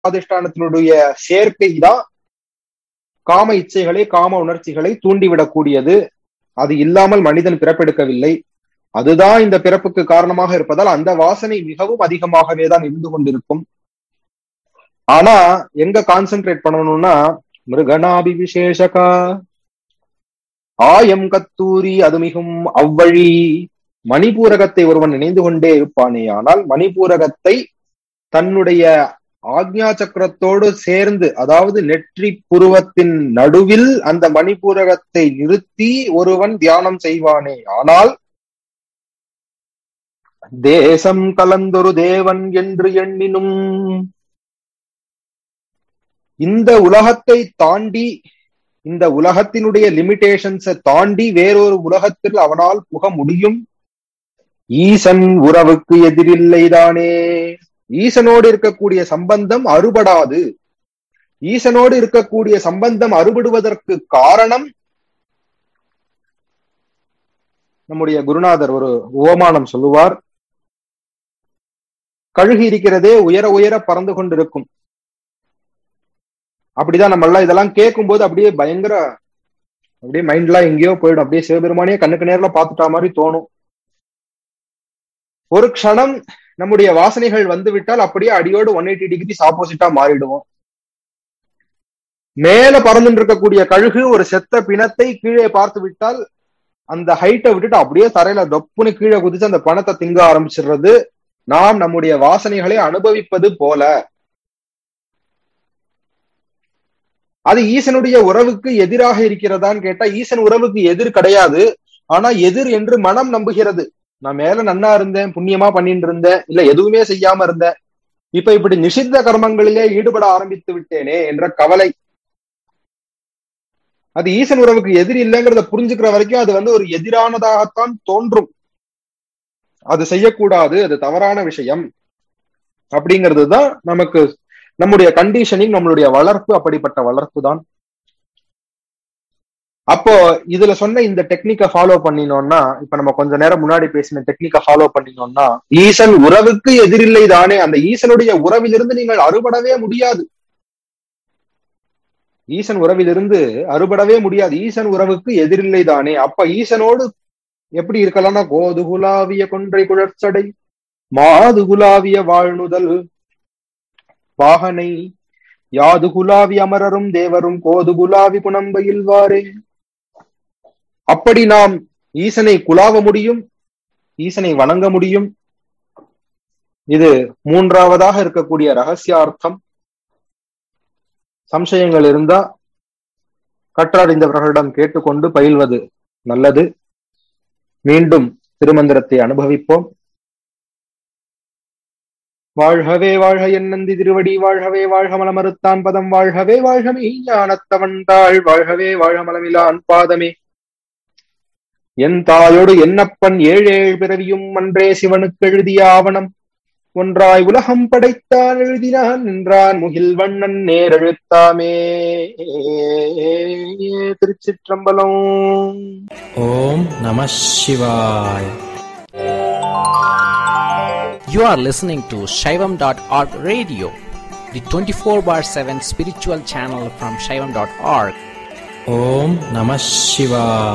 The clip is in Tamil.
சுகாதிஷ்டானத்தினுடைய சேர்க்கை தான் காம இச்சைகளை காம உணர்ச்சிகளை தூண்டிவிடக்கூடியது அது இல்லாமல் மனிதன் பிறப்பெடுக்கவில்லை அதுதான் இந்த பிறப்புக்கு காரணமாக இருப்பதால் அந்த வாசனை மிகவும் அதிகமாகவே தான் இருந்து கொண்டிருக்கும் ஆனா எங்க கான்சென்ட்ரேட் பண்ணணும்னா மிருகனாபி விசேஷகா ஆயம் கத்தூரி அது மிகும் அவ்வழி மணிபூரகத்தை ஒருவன் நினைந்து கொண்டே இருப்பானே ஆனால் மணிபூரகத்தை தன்னுடைய ஆக்ஞா சக்கரத்தோடு சேர்ந்து அதாவது நெற்றி புருவத்தின் நடுவில் அந்த மணிபூரகத்தை நிறுத்தி ஒருவன் தியானம் செய்வானே ஆனால் தேசம் கலந்தொரு தேவன் என்று எண்ணினும் இந்த உலகத்தை தாண்டி இந்த உலகத்தினுடைய லிமிடேஷன்ஸை தாண்டி வேறொரு உலகத்தில் அவனால் புக முடியும் ஈசன் உறவுக்கு எதிரில்லைதானே ஈசனோடு இருக்கக்கூடிய சம்பந்தம் அறுபடாது ஈசனோடு இருக்கக்கூடிய சம்பந்தம் அறுபடுவதற்கு காரணம் நம்முடைய குருநாதர் ஒரு ஓமானம் சொல்லுவார் கழுகு இருக்கிறதே உயர உயர பறந்து கொண்டிருக்கும் அப்படிதான் நம்ம எல்லாம் இதெல்லாம் கேட்கும் போது அப்படியே பயங்கர அப்படியே மைண்ட்லாம் எங்கேயோ போயிடும் அப்படியே சிவபெருமானே கண்ணுக்கு நேர்ல பாத்துட்டா மாதிரி தோணும் ஒரு க்ஷணம் நம்முடைய வாசனைகள் வந்து விட்டால் அப்படியே அடியோடு ஒன் எயிட்டி டிகிரிஸ் ஆப்போசிட்டா மாறிடுவோம் மேல பறந்துட்டு இருக்கக்கூடிய கழுகு ஒரு செத்த பிணத்தை கீழே பார்த்து விட்டால் அந்த ஹைட்டை விட்டுட்டு அப்படியே தரையில தொப்புன்னு கீழே குதிச்சு அந்த பணத்தை திங்க ஆரம்பிச்சிடுறது நாம் நம்முடைய வாசனைகளை அனுபவிப்பது போல அது ஈசனுடைய உறவுக்கு எதிராக இருக்கிறதான்னு கேட்டா ஈசன் உறவுக்கு எதிர் கிடையாது ஆனா எதிர் என்று மனம் நம்புகிறது நான் மேல நன்னா இருந்தேன் புண்ணியமா பண்ணிட்டு இருந்தேன் இல்ல எதுவுமே செய்யாம இருந்தேன் இப்ப இப்படி நிஷித்த கர்மங்களிலே ஈடுபட ஆரம்பித்து விட்டேனே என்ற கவலை அது ஈசன் உறவுக்கு எதிர் இல்லைங்கிறத புரிஞ்சுக்கிற வரைக்கும் அது வந்து ஒரு எதிரானதாகத்தான் தோன்றும் அது செய்யக்கூடாது அது தவறான விஷயம் அப்படிங்கிறது தான் நமக்கு நம்முடைய கண்டிஷனிங் நம்மளுடைய வளர்ப்பு அப்படிப்பட்ட வளர்ப்பு தான் அப்போ இதுல சொன்ன இந்த டெக்னிக்கை ஃபாலோ பண்ணினோம்னா இப்ப நம்ம கொஞ்ச நேரம் முன்னாடி பேசின டெக்னிக்கை ஃபாலோ பண்ணினோம்னா ஈசன் உறவுக்கு எதிரில்லை தானே அந்த ஈசனுடைய உறவிலிருந்து நீங்கள் அறுபடவே முடியாது ஈசன் உறவிலிருந்து அறுபடவே முடியாது ஈசன் உறவுக்கு எதிரில்லை தானே அப்ப ஈசனோடு எப்படி இருக்கலாம்னா கோதுகுலாவிய கொன்றை குழற்சடை மாதுகுலாவிய வாழ்நுதல் வாகனை யாது குலாவி அமரரும் தேவரும் கோது குலாவி குணம்பையில் வாரே அப்படி நாம் ஈசனை குலாவ முடியும் ஈசனை வணங்க முடியும் இது மூன்றாவதாக இருக்கக்கூடிய ரகசியார்த்தம் சம்சயங்கள் இருந்தா கற்றறிந்தவர்களிடம் கேட்டுக்கொண்டு பயில்வது நல்லது மீண்டும் திருமந்திரத்தை அனுபவிப்போம் வாழ்கவே வாழ்க என்னந்தி திருவடி வாழ்கவே வாழ்க மலமறுத்தான் பதம் வாழ்கவே வாழ்கமே ஞானத்தவன் தாழ் வாழ்கவே வாழ்கமலமிலான் பாதமே என் தாயோடு என்னப்பன் ஏழேழ் பிறவியும் அன்றே சிவனுக்கு எழுதிய ஆவணம் ஒன்றாய் உலகம் படைத்தான் எழுதினான் நின்றான் முகில் வண்ணன் நேரெழுத்தாமே திருச்சிற்றம்பலம் ஓம் நம சிவாய் You are listening to Shaivam.org radio, the 24 bar 7 spiritual channel from Shaivam.org. Om Namah Shivaya.